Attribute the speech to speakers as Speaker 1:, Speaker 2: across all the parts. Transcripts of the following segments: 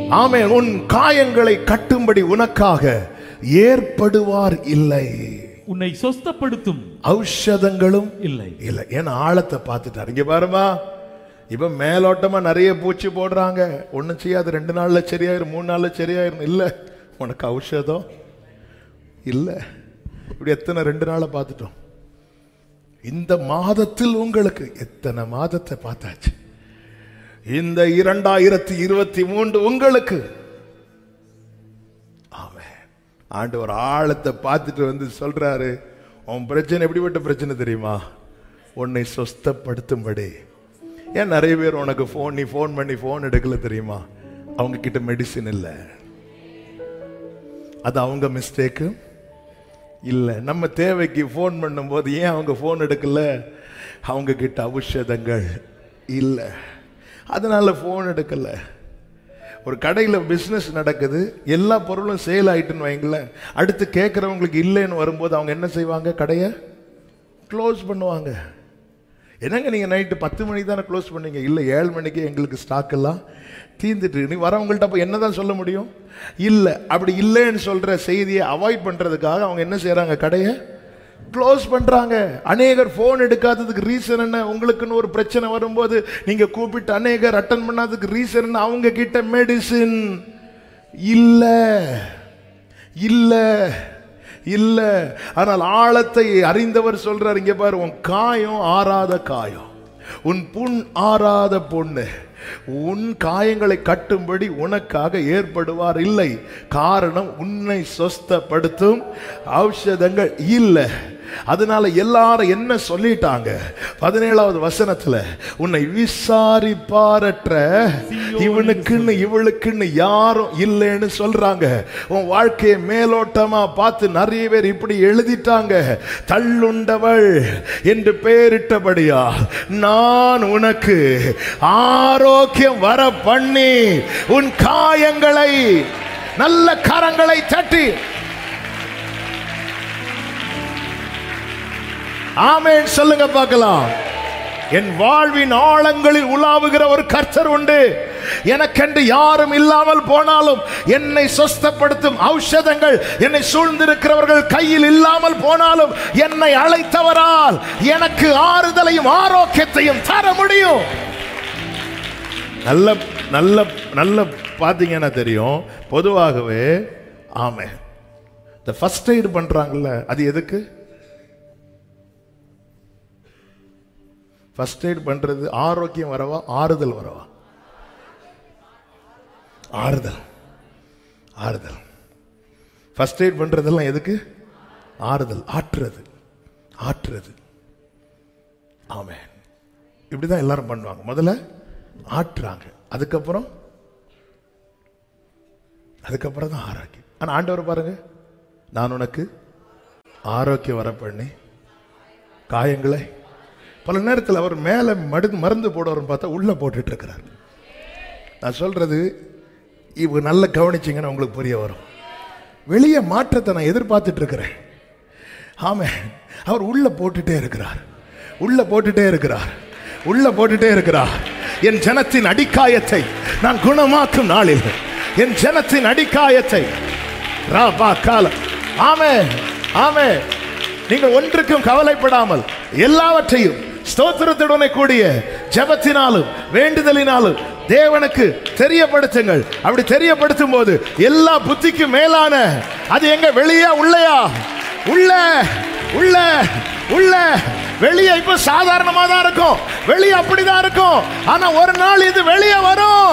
Speaker 1: ஆமே உன் காயங்களை கட்டும்படி உனக்காக ஏற்படுவார் இல்லை
Speaker 2: உன்னை சொஸ்தப்படுத்தும்
Speaker 1: ஔஷதங்களும்
Speaker 2: இல்லை
Speaker 1: இல்ல ஏன்னா ஆழத்தை பார்த்துட்டாரு இங்க பாருமா இப்ப மேலோட்டமா நிறைய பூச்சி போடுறாங்க ஒண்ணும் செய்யாது ரெண்டு நாள்ல சரியாயிரும் மூணு நாள்ல சரியாயிரும் இல்ல உனக்கு ஔஷதம் இல்ல இப்படி எத்தனை ரெண்டு நாளை பார்த்துட்டோம் இந்த மாதத்தில் உங்களுக்கு எத்தனை மாதத்தை பார்த்தாச்சு இந்த இரண்டாயிரத்தி இருபத்தி மூன்று உங்களுக்கு ஆமென் ஆண்டவர் ஆழத்தை பார்த்துட்டு வந்து சொல்றாரு உன் பிரச்சனை எப்படிப்பட்ட பிரச்சனை தெரியுமா உன்னை சொஸ்தப்படுத்தும்படி ஏன் நிறைய பேர் உனக்கு ஃபோன் நீ ஃபோன் பண்ணி ஃபோன் எடுக்கல தெரியுமா அவங்க கிட்ட மெடிசின் இல்லை அது அவங்க மிஸ்டேக்கு இல்லை நம்ம தேவைக்கு ஃபோன் பண்ணும்போது ஏன் அவங்க ஃபோன் எடுக்கல அவங்க கிட்ட ஔஷதங்கள் இல்லை அதனால ஃபோன் எடுக்கல ஒரு கடையில் பிஸ்னஸ் நடக்குது எல்லா பொருளும் சேல் ஆயிட்டுன்னு வைங்களேன் அடுத்து கேட்குறவங்களுக்கு இல்லைன்னு வரும்போது அவங்க என்ன செய்வாங்க கடையை க்ளோஸ் பண்ணுவாங்க என்னங்க நீங்கள் நைட்டு பத்து மணிக்கு தானே க்ளோஸ் பண்ணீங்க இல்லை ஏழு மணிக்கு எங்களுக்கு ஸ்டாக் எல்லாம் தீர்ந்துட்டு நீ வரவங்கள்ட்ட அப்போ என்ன தான் சொல்ல முடியும் இல்லை அப்படி இல்லைன்னு சொல்கிற செய்தியை அவாய்ட் பண்ணுறதுக்காக அவங்க என்ன செய்கிறாங்க கடையை க்ளோஸ் பண்ணுறாங்க அநேகர் ஃபோன் எடுக்காததுக்கு ரீசன் என்ன உங்களுக்குன்னு ஒரு பிரச்சனை வரும்போது நீங்கள் கூப்பிட்டு அநேகர் அட்டன் பண்ணாததுக்கு ரீசன் என்ன அவங்க கிட்ட மெடிசின் இல்லை இல்லை இல்ல ஆனால் ஆழத்தை அறிந்தவர் சொல்றார் இங்க பாரு உன் காயம் ஆறாத காயம் உன் புண் ஆறாத பொண்ணு உன் காயங்களை கட்டும்படி உனக்காக ஏற்படுவார் இல்லை காரணம் உன்னை சொஸ்தப்படுத்தும் ஔஷதங்கள் இல்லை அதனால எல்லாரும் என்ன சொல்லிட்டாங்க பதினேழாவது வசனத்துல உன்னை விசாரிப்பாரற்ற இவனுக்குன்னு இவளுக்குன்னு யாரும் இல்லைன்னு சொல்றாங்க உன் வாழ்க்கையை மேலோட்டமா பார்த்து நிறைய பேர் இப்படி எழுதிட்டாங்க தள்ளுண்டவள் என்று பெயரிட்டபடியா நான் உனக்கு ஆரோக்கியம் வர பண்ணி உன் காயங்களை நல்ல கரங்களை தட்டி ஆமென் சொல்லுங்க பார்க்கலாம் என் வாழ்வின் ஆழங்களில் உலாவுகிற ஒரு கர்த்தர் உண்டு எனக்கென்று யாரும் இல்லாமல் போனாலும் என்னை சொஸ்தப்படுத்தும் ஔஷதங்கள் என்னை சூழ்ந்திருக்கிறவர்கள் கையில் இல்லாமல் போனாலும் என்னை அழைத்தவரால் எனக்கு ஆறுதலையும் ஆரோக்கியத்தையும் தர முடியும் நல்ல நல்ல நல்ல பார்த்தீங்கன்னா தெரியும் பொதுவாகவே ஆமே இந்த ஃபர்ஸ்ட் எய்டு பண்றாங்கல்ல அது எதுக்கு ஃபர்ஸ்ட் எய்ட் பண்றது ஆரோக்கியம் வரவா ஆறுதல் வரவா ஆறுதல் ஆறுதல் ஃபர்ஸ்ட் எய்ட் பண்றதெல்லாம் எதுக்கு ஆறுதல் ஆற்றுறது ஆற்றுறது ஆமென் இப்படிதான் எல்லாரும் பண்ணுவாங்க முதல்ல ஆற்றுறாங்க அதுக்கப்புறம் அதுக்கப்புறம் தான் ஆரோக்கியம் ஆனா ஆண்டவர் பாருங்க நான் உனக்கு ஆரோக்கியம் வர பண்ணி காயங்களை பல நேரத்தில் அவர் மேலே மடு மருந்து போடுவார்னு பார்த்தா உள்ள போட்டுட்டு இருக்கிறார் நான் சொல்றது இவங்க நல்ல கவனிச்சிங்கன்னா உங்களுக்கு புரிய வரும் வெளியே மாற்றத்தை நான் எதிர்பார்த்துட்டு இருக்கிறேன் ஆமே அவர் உள்ள போட்டுட்டே இருக்கிறார் உள்ள போட்டுட்டே இருக்கிறார் உள்ள போட்டுட்டே இருக்கிறார் என் ஜனத்தின் அடிக்காயத்தை நான் குணமாக்கும் நாளில் என் ஜனத்தின் அடிக்காயத்தை ராபா கால ஆமே ஆமே நீங்கள் ஒன்றுக்கும் கவலைப்படாமல் எல்லாவற்றையும் ஸ்தோத்திரத்துடனே கூடிய ஜெபத்தினாலும் வேண்டுதலினாலும் தேவனுக்கு தெரியப்படுத்துங்கள் அப்படி தெரியப்படுத்தும் போது எல்லா புத்திக்கும் மேலான அது எங்க வெளியா உள்ளயா உள்ள உள்ள உள்ள வெளியே இப்ப சாதாரணமா தான் இருக்கும் வெளியே அப்படிதான் இருக்கும் ஆனா ஒரு நாள் இது வெளியே வரும்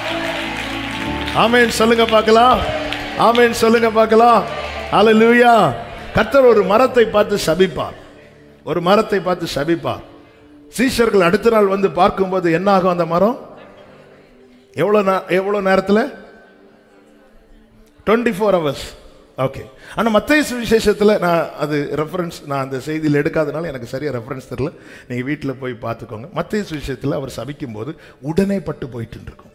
Speaker 1: ஆமென் சொல்லுங்க பார்க்கலாம் ஆமென் சொல்லுங்க பார்க்கலாம் ஹalleluya கர்த்தர் ஒரு மரத்தை பார்த்து சபிப்பார் ஒரு மரத்தை பார்த்து சபிப்பார் சீஷர்கள் அடுத்த நாள் வந்து பார்க்கும்போது என்ன ஆகும் அந்த மரம் எவ்வளோ நே- எவ்வளோ நேரத்தில் டுவெண்ட்டி ஃபோர் ஹவர்ஸ் ஓகே ஆனால் மத்திய சுவிசேஷத்தில் நான் அது ரெஃபரன்ஸ் நான் அந்த செய்தியில் எடுக்காதனால எனக்கு சரியாக ரெஃபரன்ஸ் தெரியல நீங்கள் வீட்டில் போய் பார்த்துக்கோங்க மத்திய சுவிசேஷத்தில் அவர் சபிக்கும் போது உடனே பட்டு போயிட்டு இருக்கும்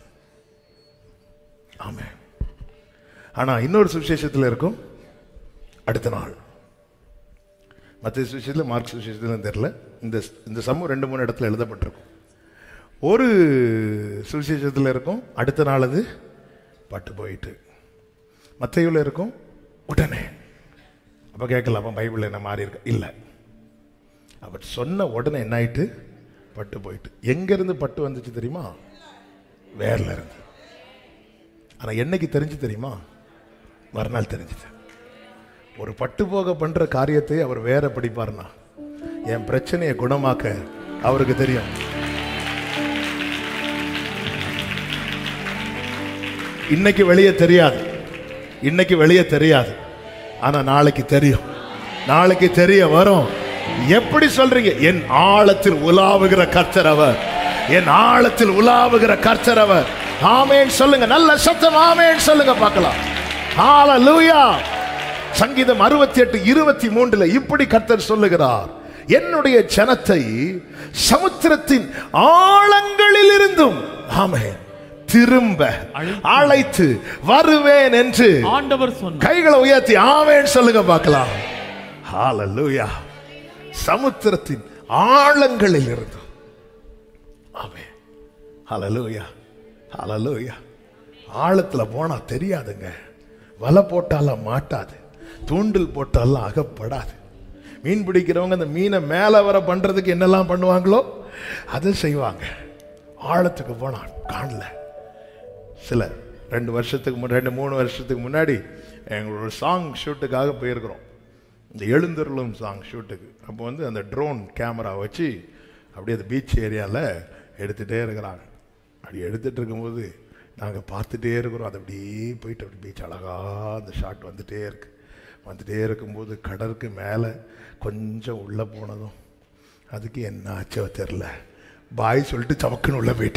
Speaker 1: ஆமாம் ஆனால் இன்னொரு சுவிசேஷத்தில் இருக்கும் அடுத்த நாள் மத்திய சுவிசேஷத்தில் மார்க் சுவிசேஷத்தில் தெரியல இந்த இந்த சமூகம் ரெண்டு மூணு இடத்துல எழுதப்பட்டிருக்கும் ஒரு சுவிசேஷத்தில் இருக்கும் அடுத்த நாள் அது பட்டு போயிட்டு மத்தையில் இருக்கும் உடனே அப்போ கேட்கல அப்போ பைபிள் என்ன மாறி இருக்கு இல்லை அவர் சொன்ன உடனே என்ன ஆயிட்டு பட்டு போயிட்டு எங்கேருந்து பட்டு வந்துச்சு தெரியுமா வேர்ல இருந்து ஆனால் என்னைக்கு தெரிஞ்சு தெரியுமா மறுநாள் தெரிஞ்சுது ஒரு பட்டு போக பண்ற காரியத்தை அவர் வேற படிப்பார்னா என் பிரச்சனையை குணமாக்க அவருக்கு தெரியும் இன்னைக்கு வெளியே தெரியாது இன்னைக்கு வெளியே தெரியாது ஆனா நாளைக்கு தெரியும் நாளைக்கு தெரிய வரும் எப்படி சொல்றீங்க என் ஆழத்தில் உலாவுகிற கர்த்தர் அவர் என் ஆழத்தில் உலாவுகிற கர்த்தர் அவர் ஆமேன் சொல்லுங்க நல்ல சத்தம் ஆமேன் சொல்லுங்க பார்க்கலாம் ஹalleluya சங்கீதம் அறுபத்தி எட்டு இருபத்தி மூன்றுல இப்படி கர்த்தர் சொல்லுகிறார் என்னுடைய ஜனத்தை சமுத்திரத்தின் ஆழங்களில் இருந்தும் ஆமென் திரும்ப அழைத்து வருவேன் என்று
Speaker 2: ஆண்டவர் சொன்னார்
Speaker 1: கைகளை உயர்த்தி ஆவேன் சொல்லுங்க பார்க்கலாம் ஹalleluya சமுத்திரத்தின் ஆழங்களில் இருந்து ஆமே ஹalleluya ஹalleluya ஆழத்துல போனா தெரியாதுங்க வலை போட்டாலாம் மாட்டாது தூண்டில் போட்டாலாம் அகப்படாது மீன் பிடிக்கிறவங்க அந்த மீனை மேலே வர பண்றதுக்கு என்னெல்லாம் பண்ணுவாங்களோ அதை செய்வாங்க ஆழத்துக்கு போனா காணல சில ரெண்டு வருஷத்துக்கு முன்னாடி ரெண்டு மூணு வருஷத்துக்கு முன்னாடி எங்களோட சாங் ஷூட்டுக்காக போயிருக்கிறோம் இந்த எழுந்தருளும் சாங் ஷூட்டுக்கு அப்போ வந்து அந்த ட்ரோன் கேமரா வச்சு அப்படியே அந்த பீச் ஏரியாவில் எடுத்துகிட்டே இருக்கிறாங்க அப்படி எடுத்துகிட்டு இருக்கும்போது நாங்கள் பார்த்துட்டே இருக்கிறோம் அது அப்படியே போயிட்டு அப்படி பீச் அழகாக அந்த ஷாட் வந்துட்டே இருக்கு வந்துட்டே இருக்கும்போது கடலுக்கு மேலே கொஞ்சம் உள்ளே போனதும் அதுக்கு என்ன ஆச்சோ தெரில பாய் சொல்லிட்டு சமக்குன்னு உள்ளே போயிட்டு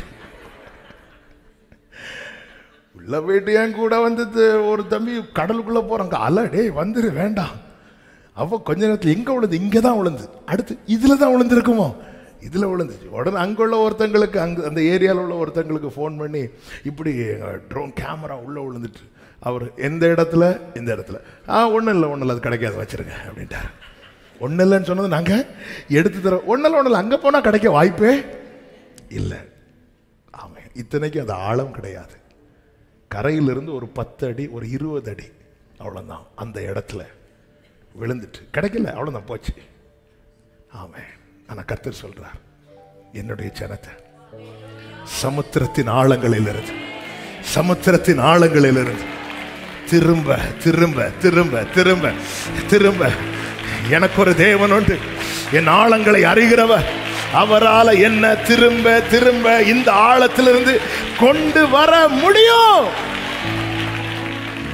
Speaker 1: உள்ள போயிட்டு என் கூட வந்து ஒரு தம்பி கடலுக்குள்ள போறாங்க அல டேய் வந்துரு வேண்டாம் அவ கொஞ்ச நேரத்தில் எங்க விழுந்து இங்க தான் விழுந்து அடுத்து இதுல தான் விழுந்திருக்குமோ இதுல விழுந்துச்சு உடனே அங்குள்ள ஒருத்தங்களுக்கு அங்க அந்த ஏரியாவில் உள்ள ஒருத்தங்களுக்கு ஃபோன் பண்ணி இப்படி ட்ரோன் கேமரா உள்ள விழுந்துட்டு அவர் எந்த இடத்துல இந்த இடத்துல ஆ ஒன்றும் இல்லை ஒன்றும் இல்லை அது கிடைக்காது வச்சிருங்க அப்படின்ட்டார் ஒன்றும் இல்லைன்னு சொன்னது நாங்கள் எடுத்து தரோம் ஒன்றும் இல்லை ஒன்றும் இல்லை அங்கே போனால் கிடைக்க வாய்ப்பே இல்லை ஆமாம் இத்தனைக்கும் அது ஆழம் கிடையாது கரையிலிருந்து ஒரு பத்து அடி ஒரு இருபது அடி அவ்வளோதான் அந்த இடத்துல விழுந்துட்டு கிடைக்கல அவ்வளோதான் போச்சு ஆமாம் ஆனால் கர்த்தர் சொல்றார் என்னுடைய ஜனத்தை சமுத்திரத்தின் ஆழங்களில் இருந்து சமுத்திரத்தின் ஆழங்களில் இருந்து திரும்ப திரும்ப திரும்ப திரும்ப திரும்ப எனக்கு ஒரு தேவன் உண்டு என் ஆழங்களை அறிகிறவர் அவரால் என்ன திரும்ப திரும்ப இந்த ஆழத்திலிருந்து கொண்டு வர முடியும்